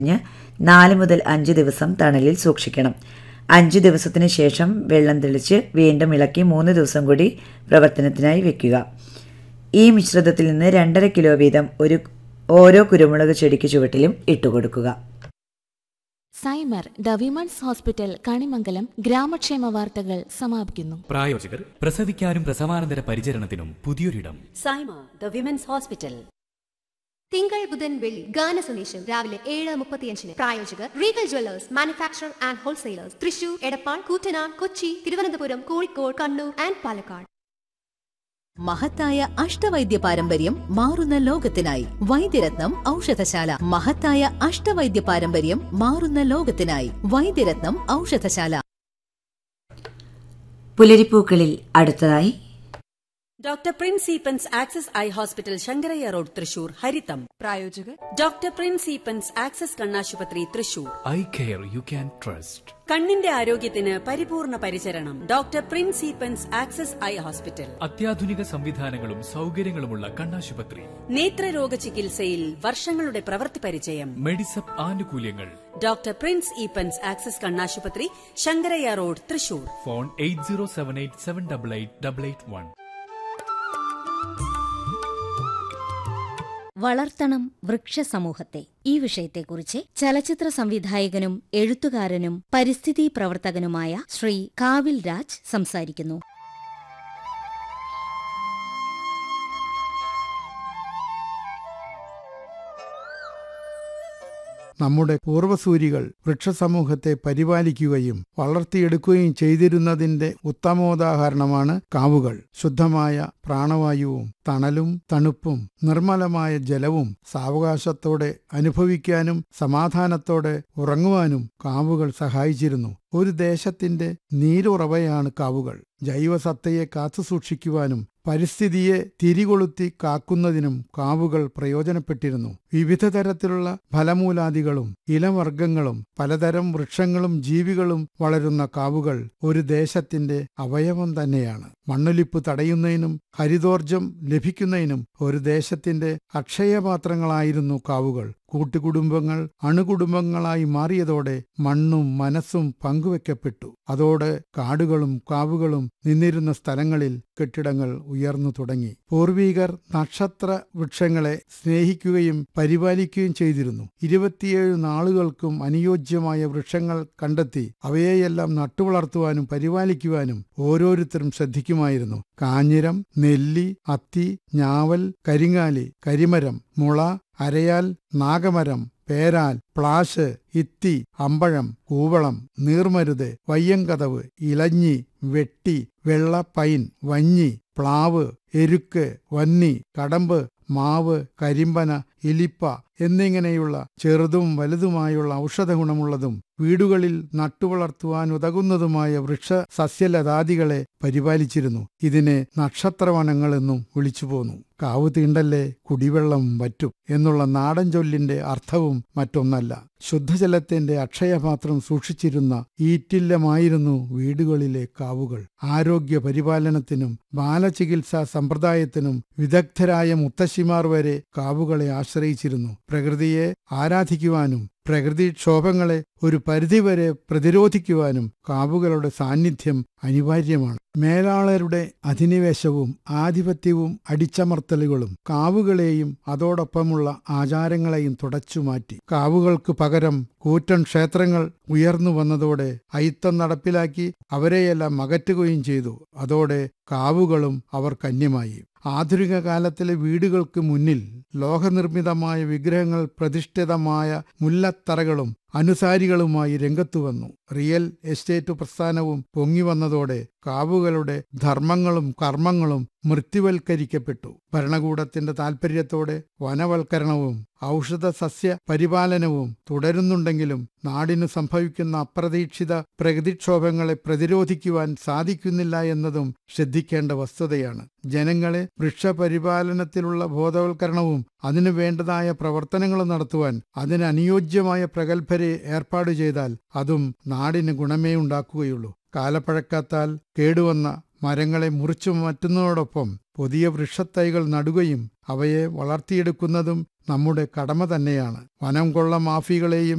കഴിഞ്ഞ് നാല് മുതൽ അഞ്ച് ദിവസം തണലിൽ സൂക്ഷിക്കണം അഞ്ച് ദിവസത്തിന് ശേഷം വെള്ളം തെളിച്ച് വീണ്ടും ഇളക്കി മൂന്ന് ദിവസം കൂടി പ്രവർത്തനത്തിനായി വെക്കുക ഈ മിശ്രിതത്തിൽ നിന്ന് രണ്ടര കിലോ വീതം ഒരു ഓരോ കുരുമുളക് ചെടിക്ക് ചുവട്ടിലും ഇട്ടുകൊടുക്കുക Saima the women's hospital Kanimangalam ഗ്രാമക്ഷേമ വാർത്തകൾ സമാപിക്കുന്നു പ്രായോജകർ പ്രസവിക്കാനും പ്രസവാനന്തര പരിചരണത്തിനും പുതിയൊരിടം സൈമ ദ വിമൻസ് ഹോസ്പിറ്റൽ തിങ്കൾ ബുധൻ വെള്ളി ഗാന സന്ദേശം രാവിലെ ഏഴ് മുപ്പത്തിയഞ്ചിന് പ്രായോജകർ Regal jewellers manufacture and wholesalers Thrissur Edappal Koottanad Kochi Thiruvananthapuram Kozhikode Kannur and Palakkad മഹത്തായ അഷ്ടവൈദ്യ പാരമ്പര്യം മാറുന്ന ലോകത്തിനായി വൈദ്യരത്നം ഔഷധശാല മഹത്തായ അഷ്ടവൈദ്യ പാരമ്പര്യം മാറുന്ന ലോകത്തിനായി വൈദ്യരത്നം ഔഷധശാല പുലരിപ്പൂക്കളിൽ അടുത്തതായി doctor Prince Eapen's access eye hospital Sankaraiah road Thrissur ഹരിതം പ്രായോജകർ ഡോക്ടർ പ്രിൻസ് ഈപ്പൻസ് ആക്സസ് കണ്ണാശുപത്രി Thrissur eye care you can trust കണ്ണിന്റെ ആരോഗ്യത്തിന് പരിപൂർണ പരിചരണം doctor Prince Eapen's access eye hospital അത്യാധുനിക സംവിധാനങ്ങളും സൗകര്യങ്ങളുമുള്ള കണ്ണാശുപത്രി നേത്രരോഗ ചികിത്സയിൽ വർഷങ്ങളുടെ പ്രവൃത്തി പരിചയം മെഡിസപ്പ് ആനുകൂല്യങ്ങൾ ഡോക്ടർ പ്രിൻസ് ഈപ്പൻസ് ആക്സസ് കണ്ണാശുപത്രി Sankaraiah road Thrissur phone eight zero seven eight seven double eight double eight one വളർത്തണം വൃക്ഷസമൂഹത്തെ ഈ വിഷയത്തെക്കുറിച്ച് ചലച്ചിത്ര സംവിധായകനും എഴുത്തുകാരനും പരിസ്ഥിതി പ്രവർത്തകനുമായ ശ്രീ കാവിൽ രാജ് സംസാരിക്കുന്നു നമ്മുടെ പൂർവസൂരികൾ വൃക്ഷസമൂഹത്തെ പരിപാലിക്കുകയും വളർത്തിയെടുക്കുകയും ചെയ്തിരുന്നതിന്റെ ഉത്തമോദാഹരണമാണ് കാവുകൾ ശുദ്ധമായ പ്രാണവായുവും തണലും തണുപ്പും നിർമ്മലമായ ജലവും സാവകാശത്തോടെ അനുഭവിക്കാനും സമാധാനത്തോടെ ഉറങ്ങുവാനും കാവുകൾ സഹായിച്ചിരുന്നു ഒരു ദേശത്തിന്റെ നീരുറവയാണ് കാവുകൾ ജൈവസത്തയെ കാത്തുസൂക്ഷിക്കുവാനും പരിസ്ഥിതിയെ തിരികൊളുത്തി കാക്കുന്നതിനും കാവുകൾ പ്രയോജനപ്പെട്ടിരുന്നു വിവിധ തരത്തിലുള്ള ഫലമൂലാദികളും ഇലവർഗങ്ങളും പലതരം വൃക്ഷങ്ങളും ജീവികളും വളരുന്ന കാവുകൾ ഒരു ദേശത്തിന്റെ അവയവം തന്നെയാണ് മണ്ണൊലിപ്പ് തടയുന്നതിനും ഹരിതോർജം ലഭിക്കുന്നതിനും ഒരു ദേശത്തിന്റെ അക്ഷയപാത്രങ്ങളായിരുന്നു കാവുകൾ കൂട്ടുകുടുംബങ്ങൾ അണുകുടുംബങ്ങളായി മാറിയതോടെ മണ്ണും മനസ്സും പങ്കുവെക്കപ്പെട്ടു അതോടെ കാടുകളും കാവുകളും നിന്നിരുന്ന സ്ഥലങ്ങളിൽ കെട്ടിടങ്ങൾ ഉയർന്നു തുടങ്ങി പൂർവീകർ നക്ഷത്ര വൃക്ഷങ്ങളെ സ്നേഹിക്കുകയും പരിപാലിക്കുകയും ചെയ്തിരുന്നു ഇരുപത്തിയേഴ് നാളുകൾക്കും അനുയോജ്യമായ വൃക്ഷങ്ങൾ കണ്ടെത്തി അവയെയെല്ലാം നട്ടുവളർത്തുവാനും പരിപാലിക്കുവാനും ഓരോരുത്തരും ശ്രദ്ധിക്കുമായിരുന്നു കാഞ്ഞിരം നെല്ലി അത്തി ഞാവൽ കരിങ്ങാലി കരിമരം മുള അരയാൽ നാഗമരം പേരാൽ പ്ലാശ് ഇത്തി അമ്പഴം കൂവളം നീർമരുത് വയ്യങ്കതവ് ഇലഞ്ഞി വെട്ടി വെള്ള പൈൻ വഞ്ഞി പ്ലാവ് എരുക്ക് വന്നി കടമ്പ് മാവ് കരിമ്പന ഇലിപ്പ എന്നിങ്ങനെയുള്ള ചെറുതും വലുതുമായുള്ള ഔഷധ ഗുണമുള്ളതും വീടുകളിൽ നട്ടുവളർത്തുവാൻ ഉതകുന്നതുമായ വൃക്ഷ സസ്യലതാദികളെ പരിപാലിച്ചിരുന്നു ഇതിനെ നക്ഷത്രവനങ്ങൾ എന്നും വിളിച്ചുപോന്നു കാവ് തീണ്ടല്ലേ കുടിവെള്ളം വറ്റും എന്നുള്ള നാടൻ ചൊല്ലിന്റെ അർത്ഥവും മറ്റൊന്നല്ല ശുദ്ധജലത്തിന്റെ അക്ഷയപാത്രം സൂക്ഷിച്ചിരുന്ന ഈറ്റില്ലമായിരുന്നു വീടുകളിലെ കാവുകൾ ആരോഗ്യ പരിപാലനത്തിനും ബാലചികിത്സാ സമ്പ്രദായത്തിനും വിദഗ്ധരായ മുത്തശ്ശിമാർ വരെ കാവുകളെ ആശ്രയിച്ചിരുന്നു പ്രകൃതിയെ ആരാധിക്കുവാനും പ്രകൃതിക്ഷോഭങ്ങളെ ഒരു പരിധിവരെ പ്രതിരോധിക്കുവാനും കാവുകളുടെ സാന്നിധ്യം അനിവാര്യമാണ് മേലാളരുടെ അധിനിവേശവും ആധിപത്യവും അടിച്ചമർത്തലുകളും കാവുകളെയും അതോടൊപ്പമുള്ള ആചാരങ്ങളെയും തുടച്ചുമാറ്റി കാവുകൾക്ക് പകരം കൂറ്റൻ ക്ഷേത്രങ്ങൾ ഉയർന്നു വന്നതോടെ അയിത്തം നടപ്പിലാക്കി അവരെയെല്ലാം അകറ്റുകയും ചെയ്തു അതോടെ കാവുകളും അവർ കന്യമായി ആധുനിക കാലത്തിലെ വീടുകൾക്ക് മുന്നിൽ ലോഹനിർമ്മിതമായ വിഗ്രഹങ്ങൾ പ്രതിഷ്ഠിതമായ മുല്ലത്തറകളും അനുസാരികളുമായി രംഗത്തു വന്നു റിയൽ എസ്റ്റേറ്റ് പ്രസ്ഥാനവും പൊങ്ങി വന്നതോടെ കാവുകളുടെ ധർമ്മങ്ങളും കർമ്മങ്ങളും മൃത്യുവൽക്കരിക്കപ്പെട്ടു ഭരണകൂടത്തിന്റെ താൽപര്യത്തോടെ വനവൽക്കരണവും ഔഷധ സസ്യ പരിപാലനവും തുടരുന്നുണ്ടെങ്കിലും നാടിനു സംഭവിക്കുന്ന അപ്രതീക്ഷിത പ്രകൃതിക്ഷോഭങ്ങളെ പ്രതിരോധിക്കുവാൻ സാധിക്കുന്നില്ല എന്നതും ശ്രദ്ധിക്കേണ്ട വസ്തുതയാണ് ജനങ്ങളെ വൃക്ഷപരിപാലനത്തിലുള്ള ബോധവൽക്കരണവും അതിനു വേണ്ടതായ പ്രവർത്തനങ്ങളും നടത്തുവാൻ അതിന് അനുയോജ്യമായ പ്രഗത്ഭരെ ഏർപ്പാട് ചെയ്താൽ അതും നാടിന് ഗുണമേ ഉണ്ടാക്കുകയുള്ളൂ കാലപ്പഴക്കത്താൽ കേടുവന്ന മരങ്ങളെ മുറിച്ചു മാറ്റുന്നതോടൊപ്പം പുതിയ വൃക്ഷത്തൈകൾ നടുകയും അവയെ വളർത്തിയെടുക്കുന്നതും നമ്മുടെ കടമ തന്നെയാണ് വനം കൊള്ള മാഫികളെയും